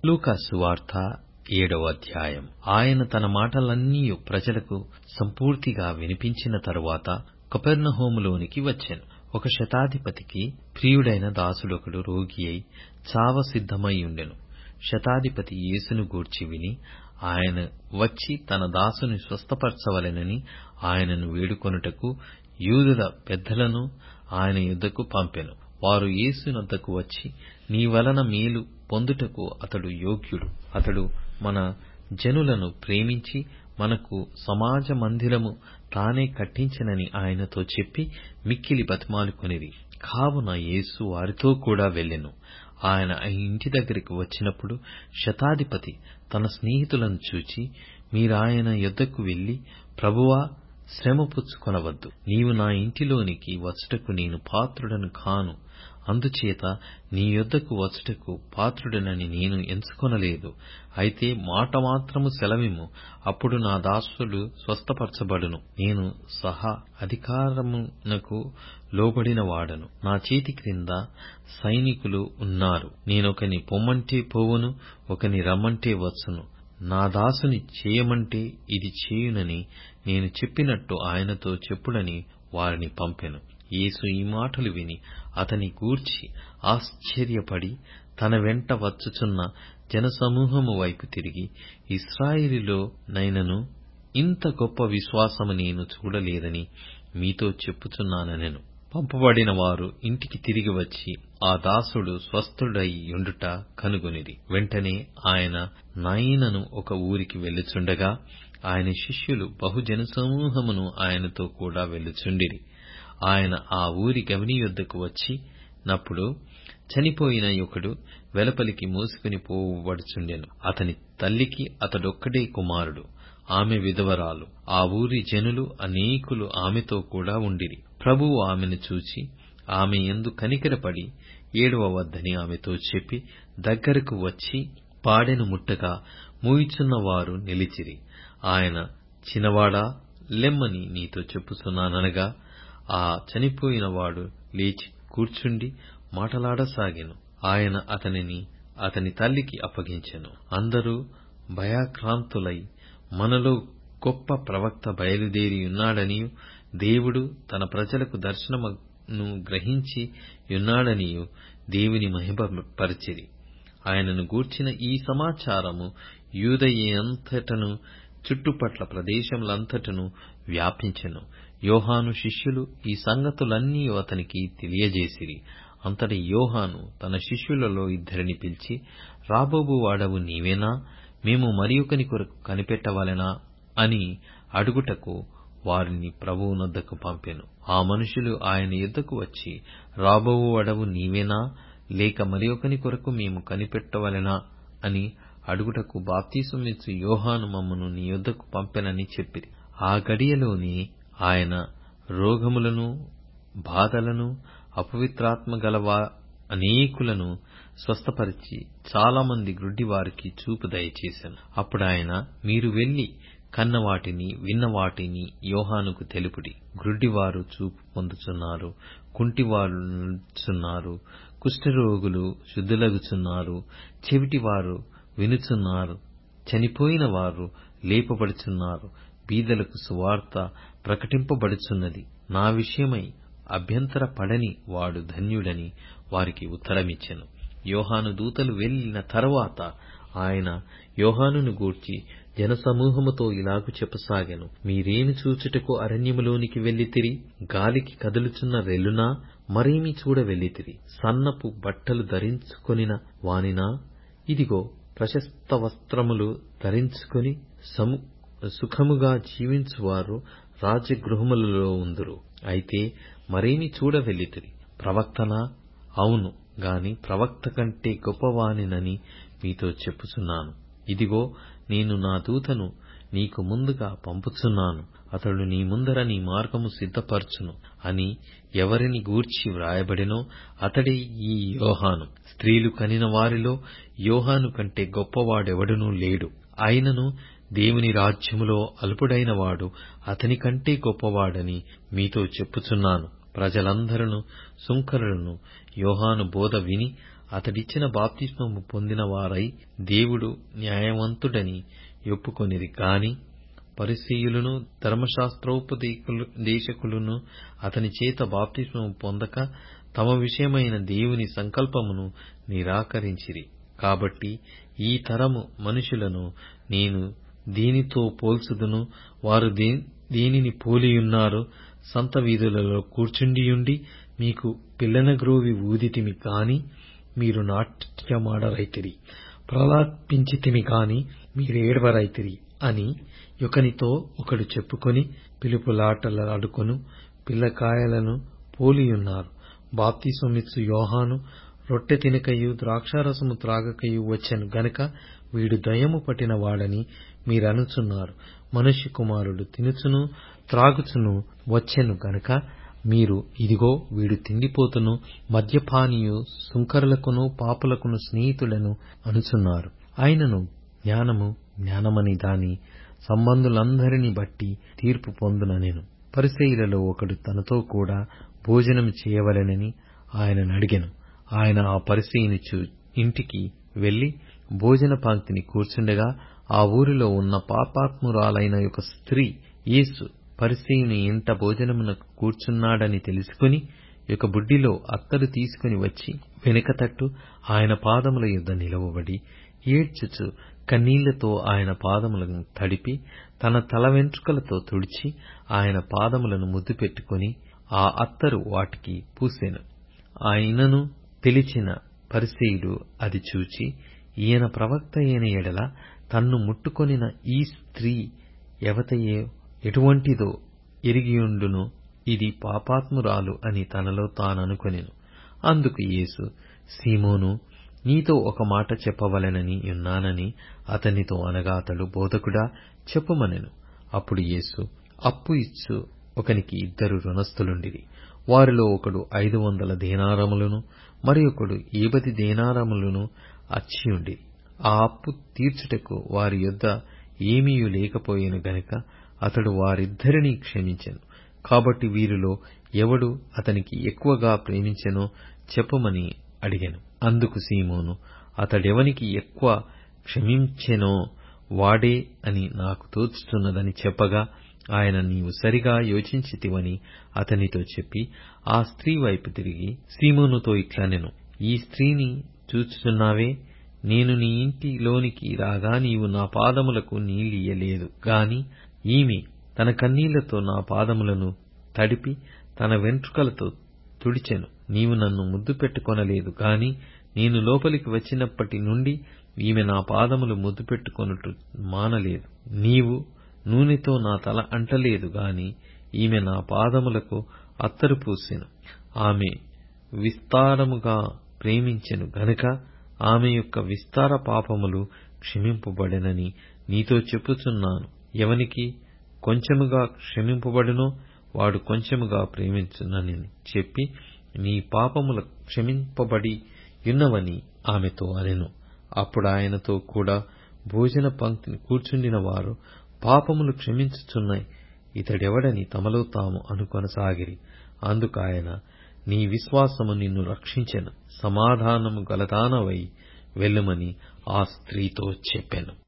లూకా సువార్త ఏడవ అధ్యాయం ఆయన తన మాటలన్నీయు ప్రజలకు సంపూర్తిగా వినిపించిన తరువాత కపెర్నహూములోనికి వచ్చెను ఒక శతాధిపతికి ప్రియుడైన దాసుడొకడు రోగి అయి చావ సిద్ధమై ఉండెను శతాధిపతి యేసును గూర్చి విని ఆయన వచ్చి తన దాసుని స్వస్థపరచవలెనని ఆయనను వేడుకొనుటకు యూదుల పెద్దలను ఆయన యొద్దకు పంపెను వారు యేసునొద్దకు వచ్చి నీ వలన మేలు పొందుటకు అతడు యోగ్యుడు అతడు మన జనులను ప్రేమించి మనకు సమాజ మందిరము తానే కట్టించెనని ఆయనతో చెప్పి మిక్కిలి బతిమాలుకొనిరి కావున యేసు వారితో కూడా వెళ్ళెను ఆయన ఆ ఇంటి దగ్గరికి వచ్చినప్పుడు శతాధిపతి తన స్నేహితులను చూచి మీరాయన యొద్దకు వెళ్ళి ప్రభువా శ్రమ పుచ్చుకొనవద్దు నీవు నా ఇంటిలోనికి వచ్చుటకు నేను పాత్రుడను కాను అందుచేత నీ యొద్దకు వచ్చుటకు పాత్రుడనని నేను ఎంచుకొనలేదు అయితే మాట మాత్రము సెలవిమ్ము అప్పుడు నా దాసుడు స్వస్థపరచబడును నేను సహా అధికారమునకు లోబడిన వాడను నా చేతి క్రింద సైనికులు ఉన్నారు నేనొకని పొమ్మంటే పోవును ఒకని రమ్మంటే వచ్చును నా దాసుని చేయమంటే ఇది చేయునని నేను చెప్పినట్టు ఆయనతో చెప్పుడని వారిని పంపెను యేసు ఈ మాటలు విని అతని గూర్చి ఆశ్చర్యపడి తన వెంట వచ్చుచున్న జనసమూహము వైపు తిరిగి ఇస్రాయేలులో నైనను ఇంత గొప్ప విశ్వాసము నేను చూడలేదని మీతో చెప్పుచున్నానెను పంపబడిన వారు ఇంటికి తిరిగి వచ్చి ఆ దాసుడు స్వస్థుడై యుండుట కనుగొనిరి వెంటనే ఆయన నయనను ఒక ఊరికి వెళ్ళుచుండగా ఆయన శిష్యులు బహుజన సమూహమును ఆయనతో కూడా వెళ్ళుచుండిరి ఆయన ఆ ఊరి గవిని యొద్దకు వచ్చి నప్పుడు చనిపోయిన ఒకడు వెలపలికి మోసుకుని పోవబడుచుండెను అతని తల్లికి అతడొక్కడే కుమారుడు ఆమె విధవరాలు ఆ ఊరి జనులు అనేకులు ఆమెతో కూడా ఉండిరి ప్రభువు ఆమెను చూచి ఆమె ఎందు కనికరపడి ఏడవవద్దని ఆమెతో చెప్పి దగ్గరకు వచ్చి పాడెను ముట్టగా మూయిచున్న వారు నిలిచిరి ఆయన చిన్నవాడా లెమ్మని నీతో చెప్పుచున్నాననగా ఆ చనిపోయిన వాడు లేచి కూర్చుండి మాటలాడసాగెను ఆయన అతనిని అతని తల్లికి అప్పగించెను అందరూ భయాక్రాంతులై మనలో గొప్ప ప్రవక్త బయలుదేరి ఉన్నాడనియు దేవుడు తన ప్రజలకు దర్శనమును గ్రహించి ఉన్నాడనియు దేవుని మహిమపరిచిరి ఆయనను గూర్చిన ఈ సమాచారము యూదయంతటను చుట్టుపట్ల ప్రదేశములంతటను వ్యాపించెను యోహాను శిష్యులు ఈ సంగతులన్నీ అతనికి తెలియజేసిరి అంతటి యోహాను తన శిష్యులలో ఇద్దరిని పిలిచి రాబోబు వాడవు నీవేనా మేము మరియొకని కొరకు కనిపెట్టవలెనా అని అడుగుటకు వారిని ప్రభువునొద్దకు పంపెను ఆ మనుషులు ఆయన యుద్ధకు వచ్చి రాబోవు వడవు నీవేనా లేక మరియొకని కొరకు మేము కనిపెట్టవలెనా అని అడుగుటకు బాప్తీసమిచ్చు యోహాను మమ్మను నీ యొద్దకు పంపెనని చెప్పిరి ఆ గడియలోనే ఆయన రోగములను బాధలను అపవిత్రాత్మ గలవా అనేకులను స్వస్థపరిచి చాలామంది గ్రుడ్డివారికి చూపు దయచేశాను అప్పుడాయన మీరు వెళ్లి కన్న వాటిని విన్న వాటిని యోహానుకు తెలుపుడి గ్రుడ్డివారు చూపు పొందుచున్నారు కుంటివారు నడుచున్నారు కుష్ఠరోగులు శుద్ధులగుచున్నారు చెవిటివారు వినుచున్నారు చనిపోయిన వారు లేపబడుచున్నారు బీదలకు సువార్త ప్రకటింపబడుచున్నది నా విషయమై అభ్యంతర పడని వాడు ధన్యుడని వారికి ఉత్తరమిచ్చెను యోహాను దూతలు వెళ్లిన తరువాత ఆయన యోహానును గూర్చి జనసమూహముతో ఇలాగు చెప్పసాగెను మీరేమి చూచుటకు అరణ్యములోనికి వెళ్ళితిరి గాలికి కదులుచున్న రెల్లునా మరేమి చూడ వెళ్ళితిరి సన్నపు బట్టలు ధరించుకొనిన వానినా ఇదిగో ప్రశస్త వస్త్రములు ధరించుకొని సము సుఖముగా జీవించువారు రాజగృహములలో ఉందురు అయితే మరేమి చూడ వెళ్ళితిరి ప్రవక్తనా అవును గాని ప్రవక్త కంటే గొప్పవానినని మీతో చెప్పుచున్నాను ఇదిగో నేను నా దూతను నీకు ముందుగా పంపుచున్నాను అతడు నీ ముందర నీ మార్గము సిద్ధపరచును అని ఎవరిని గూర్చి వ్రాయబడినో అతడే ఈ యోహాను స్త్రీలు కనిన వారిలో యోహాను కంటే గొప్పవాడెవడునూ లేడు అయినను దేవుని రాజ్యములో అల్పుడైన వాడు అతని కంటే గొప్పవాడని మీతో చెప్పుచున్నాను ప్రజలందరూ సుంకరులను యోహాను బోధ విని అతడిచ్చిన బాప్తిస్మము పొందిన వారై దేవుడు న్యాయవంతుడని ఒప్పుకొనిరి గాని పరిసయ్యులను ధర్మశాస్త్రోపదేశకులను అతని చేత బాప్తిస్మము పొందక తమ విషయమైన దేవుని సంకల్పమును నిరాకరించిరి కాబట్టి ఈ తరము మనుషులను నేను దేనితో పోల్చుదును వారు దేనిని పోలియున్నారు సంత వీధులలో కూర్చుండియుండి మీకు పిల్లనగ్రోవి ఊదితిమి కాని మీరు నాట్యమాడరైతిరి ప్రలాపించితిమి కాని మీరేడవరైతిరి అని యొకనితో ఒకడు చెప్పుకొని పిలుపులాటలాడుకొను పిల్లకాయలను పోలియున్నారు బాప్తిస్మమిచ్చు యోహాను రొట్టె తినకయు ద్రాక్షారసము త్రాగకయు వచ్చెను గనుక వీడు దయ్యము పట్టిన వాడని మీరనుచున్నారు మనుష్య కుమారుడు తినుచును త్రాగుచును వచ్చెను గనుక మీరు ఇదిగో వీడు తిండిపోతును మద్యపానీయు సుంకరులకును పాపులకును స్నేహితుడను అనుచున్నారు ఆయనను జ్ఞానము జ్ఞానమని దాని సంబంధులందరిని బట్టి తీర్పు పొందుననెను పరిసయ్యులలో ఒకడు తనతో కూడా భోజనం చేయవలెనని ఆయనను అడిగెను ఆయన ఆ పరిసయ్యుని ఇంటికి వెళ్లి భోజన పంక్తిని కూర్చుండగా ఆ ఊరిలో ఉన్న పాపాత్మురాలైన ఒక స్త్రీ యేసు పరిసయ్యుని ఇంట భోజనమునకు కూర్చున్నాడని తెలుసుకుని ఒక బుడ్డిలో అత్తరు తీసుకుని వచ్చి వెనుకతట్టు ఆయన పాదముల యొద్ద నిలవబడి ఏడ్చుచు కన్నీళ్లతో ఆయన పాదములను తడిపి తన తల వెంట్రుకలతో తుడిచి ఆయన పాదములను ముద్దు పెట్టుకుని ఆ అత్తరు వాటికి పూసెను ఆయనను పిలిచిన పరిసయ్యుడు అది చూచి ఈయన ప్రవక్త అయిన ఎడల తన్ను ముట్టుకొనిన ఈ స్త్రీ ఎవతయో ఎటువంటిదో ఎరిగియుండును ఇది పాపాత్మురాలు అని తనలో తాననుకొనెను అందుకు యేసు సీమోను నీతో ఒక మాట చెప్పవలెనని యున్నానని అతనితో అనగా అతడు బోధకుడా చెప్పుమనెను అప్పుడు యేసు అప్పు ఇచ్చు ఒకనికి ఇద్దరు రుణస్థులుండిరి వారిలో ఒకడు ఐదు వందల దేనారములను మరి ఒకడు ఏబది దేనారములను అచ్చియుండిరి ఆ అప్పు తీర్చుటకు వారి యొద్ద ఏమీయు లేకపోయెను గనుక అతడు వారిద్దరినీ క్షమించెను కాబట్టి వీరిలో ఎవడు అతనికి ఎక్కువగా ప్రేమించెనో చెప్పమని అడిగెను అందుకు సీమోను అతడెవనికి ఎక్కువ క్షమించెనో వాడే అని నాకు తోచుచున్నదని చెప్పగా ఆయన నీవు సరిగా యోచించితివని అతనితో చెప్పి ఆ స్త్రీ వైపు తిరిగి సీమోనుతో ఇట్లనెను ఈ స్త్రీని చూచుచున్నావే నేను నీ ఇంటిలోనికి రాగా నీవు నా పాదములకు నీళ్లియ్యలేదు గాని ఈమె తన కన్నీళ్లతో నా పాదములను తడిపి తన వెంట్రుకలతో తుడిచెను నీవు నన్ను ముద్దు పెట్టుకొనలేదు గాని నేను లోపలికి వచ్చినప్పటి నుండి ఈమె నా పాదములు ముద్దు పెట్టుకొనుట మానలేదు నీవు నూనెతో నా తల అంటలేదు గాని ఈమె నా పాదములకు అత్తరు పూసెను ఆమె విస్తారముగా ప్రేమించెను గనుక ఆమె యొక్క విస్తార పాపములు క్షమింపబడెనని నీతో చెప్పుచున్నాను ఎవనికి కొంచెముగా క్షమింపబడునో వాడు కొంచెముగా ప్రేమించునని చెప్పి నీ పాపములు క్షమింపబడి యున్నవని ఆమెతో అనెను అప్పుడు ఆయనతో కూడా భోజన పంక్తిని కూర్చుండిన వారు పాపములు క్షమించుచున్నాయి ఇతడెవడని తమలో తాము అనుకొనసాగిరి అందుకాయన నీ విశ్వాసము నిన్ను రక్షించెను సమాధానము గలదానవై వెళ్ళుమని ఆ స్త్రీతో చెప్పెను